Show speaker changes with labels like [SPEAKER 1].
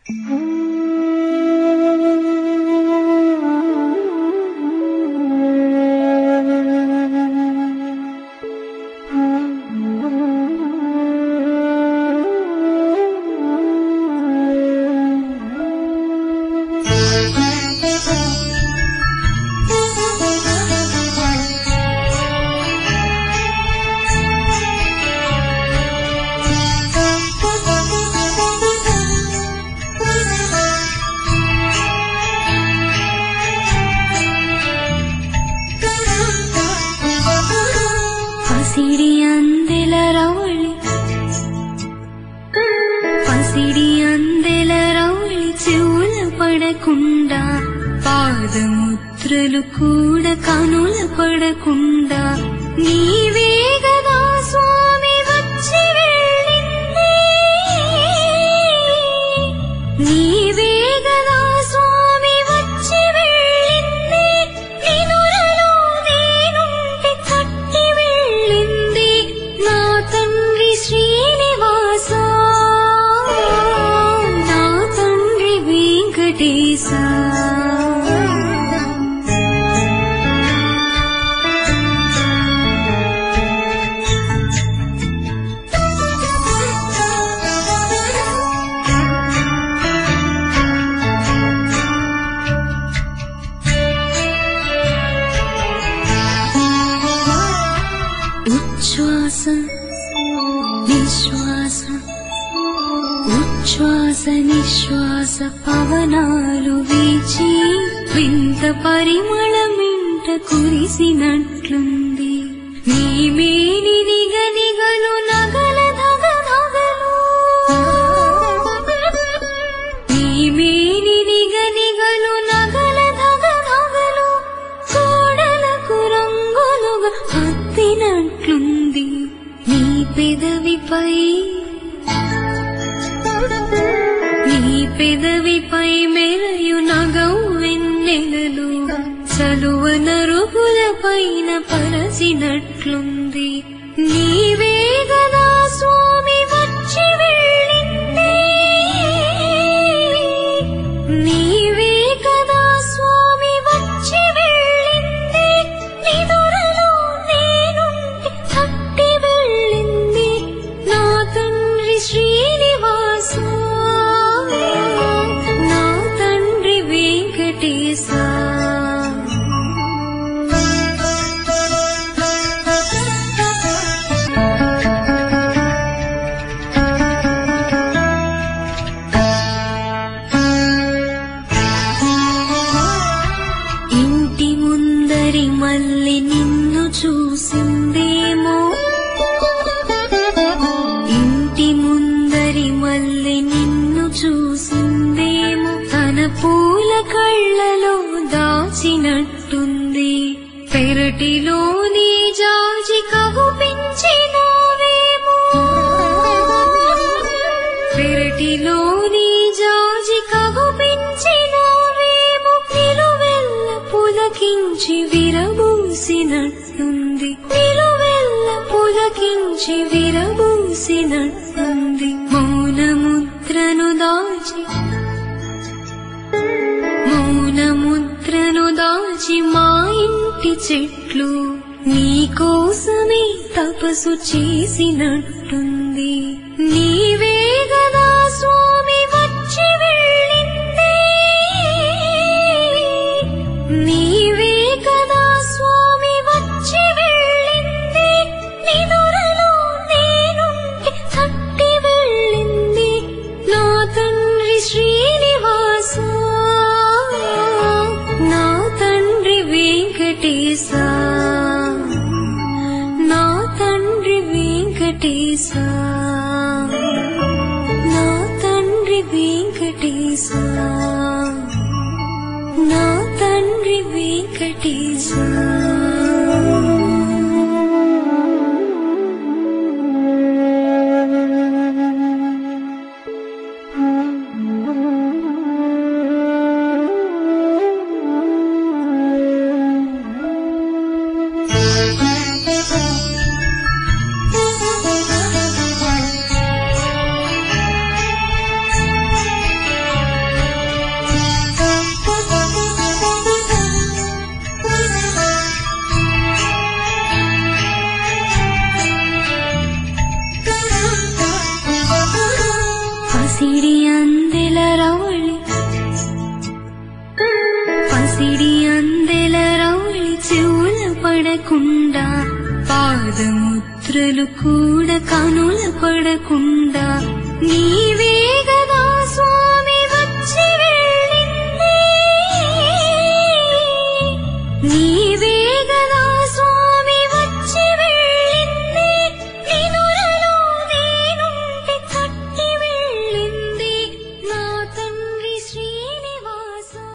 [SPEAKER 1] పసిడి అందెల రవళి పసిడి అందెల రవళి చెవుల పడకుండా పాదముద్రలు కూడా కనుల పడకుండా నీవే గదా స్వామి వచ్చి వెళ్ళింది నీవే గదా స్వామి వచ్చి వెళ్ళింది నిదురలో నేనుంటే తట్టి వెళ్ళింది నా తండ్రి శ్రీనివాస నా తండ్రి వెంకటేశ ఉచ్ఛ్వాస నిశ్వాస ఉచ్ఛ్వాస నిశ్వాస పవనాలు వీచి వింత పరిమళమింట కురిసినట్లుంది నీ మేని నిగ నిగలు నగల ధగ ధగలు నీ మేని నిగ నిగలు నగల ధగ ధగలు కోడలకు రంగులుగా హత్తినట్లుంది నీ పెదవిపై నీ పెదవిపై మెరయు నగవు వెన్నెలలు చలువ నరుగుల పైన పరచినట్లుంది నీవే గదా స్వామి వచ్చి వెళ్ళింది నీవే కదా స్వామి వచ్చి వెళ్ళింది నిదురలో నేనుంటే తట్టి వెళ్ళింది నా తండ్రి శ్రీనివాస నా తండ్రి వెంకటేశ ఇంటి ముందరి మల్లి నిన్ను చూసిందేమో ఇంటి ముందరి మల్లి నిన్ను చూసిందేమో తన పూల కళ్ళలో దాచినట్టుంది పెరటిలోని జాజి కవుపించినావేమో పెరటిలోని జాజి కవుపించినావేమో నిలువెల్ల పులకించి విరబూసినట్టుంది నిలువెల్ల పులకించి విరబూసినట్టుంది మౌనముద్రను దాచి మౌనముద్రను దాచి మా ఇంటి చెట్లు నీకోసమే తపసు చేసినట్టుంది నీవే గదా స్వామి వచ్చి వెళ్ళింది నీవే కదా స్వామి వచ్చి వెళ్ళింది నిదురలో నేనుంటే తట్టి వెళ్ళింది నా తండ్రి శ్రీనివాస నా తండ్రి వెంకటేశ నా తండ్రి వెంకటేశ నా తండ్రి వెంకటేశ నా తండ్రి వెంకటేశ పడకుండా పాదముద్రలు కూడా కనుల పడకుండా నీవేగదా స్వామి వచ్చి వెళ్ళింది నీ